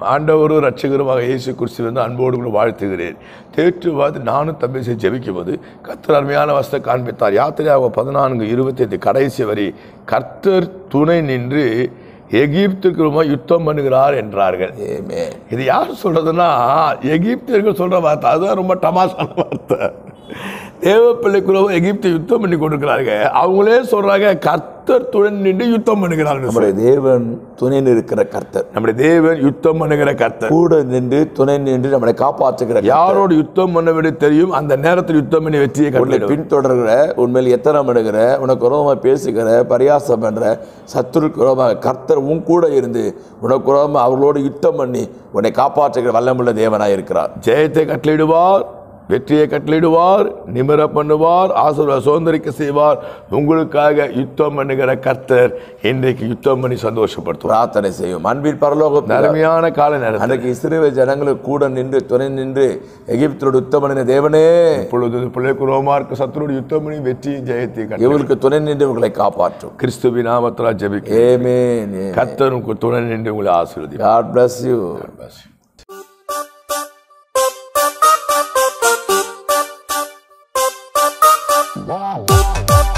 ஆண்டவரும் ரட்சகருமாக இயேசு கிறிஸ்து வந்து அன்போடு கூட வாழ்த்துகிறேன் தேற்று பார்த்து நானும் தம்பி செய்து ஜெபிக்கும் போது கர்த்தர் அருமையான வசத்தை காண்பித்தார் யாத்திரையாக பதினான்கு இருபத்தி ஐந்து கடைசி வரி கர்த்தர் துணை நின்று எகிப்துக்கு ரொம்ப யுத்தம் பண்ணுகிறார் என்றார்கள் Amen. இது யார் சொல்றதுன்னா எகிப்தியர்கள் சொல்ற வார்த்தை அதுதான் ரொம்ப டமாசான வார்த்தை தேவ பிள்ளைக்குள்ள எகிப்தை யுத்தம் பண்ணி கொண்டிருக்கிறாங்க அவங்களே சொல்றாங்க கர்த்தர் துணை நின்று யுத்தம் பண்ணுகிறார்கள் நம்முடைய தேவன் துணை நிற்கிற கர்த்தர் நம்முடைய தேவன் யுத்தம் பண்ணுகிற கர்த்தர் கூட நின்று துணை நின்று நம்மளை காப்பாற்றுகிற கர்த்தர். யாரோடு யுத்தம் பண்ண வேண்டிய தெரியும் அந்த நேரத்தில் யுத்தம் பண்ணி வெற்றியை உன்னை கட்டளை பின்தொடர்கிற உண்மையில் எத்தனம் பண்ணுகிற உனக்கு உரோகமாக பேசுகிற பரியாசம் பண்ற சத்துருக்கு உரோகமாக கர்த்தர் உன் கூட இருந்து உனக்கு உரோகமாக அவர்களோடு யுத்தம் பண்ணி உன்னை காப்பாற்றுகிற வல்லமுள்ள தேவனாய் இருக்கிறார் ஜெயத்தை கட்டளையிடுவார் வெற்றியை கட்டளையிடுவார் நிமிர பண்ணுவார் ஆசீர்வாத சுதந்திரிக்க செய்வார் உங்களுக்காக யுத்தம் பண்ணுகிற கர்த்தர் இன்றைக்கு யுத்தம் பண்ணி சந்தோஷப்படுத்துவார் பிரார்த்தனை செய்யும் அன்பின் பரலோகம் அருமையான கால நேரம் அன்றைக்கு இஸ்ரேல் ஜனங்களுக்கு கூட நின்று துணை நின்று எகிப்தோடு யுத்தம் பண்ணின தேவனே இப்பொழுது பிள்ளைக்கு ரோமார்க்கு சத்துருடைய யுத்தம் பண்ணி வெற்றியும் ஜெயத்தையும் கட்டளை இவர்களுக்கு துணை நின்று உங்களை காப்பாற்றும் கிறிஸ்துவின் நாமத்திலா ஜெபிக்க ஏமேன் கர்த்தரும் துணை நின்று உங்களை ஆசீர்வதி God bless you. Wow.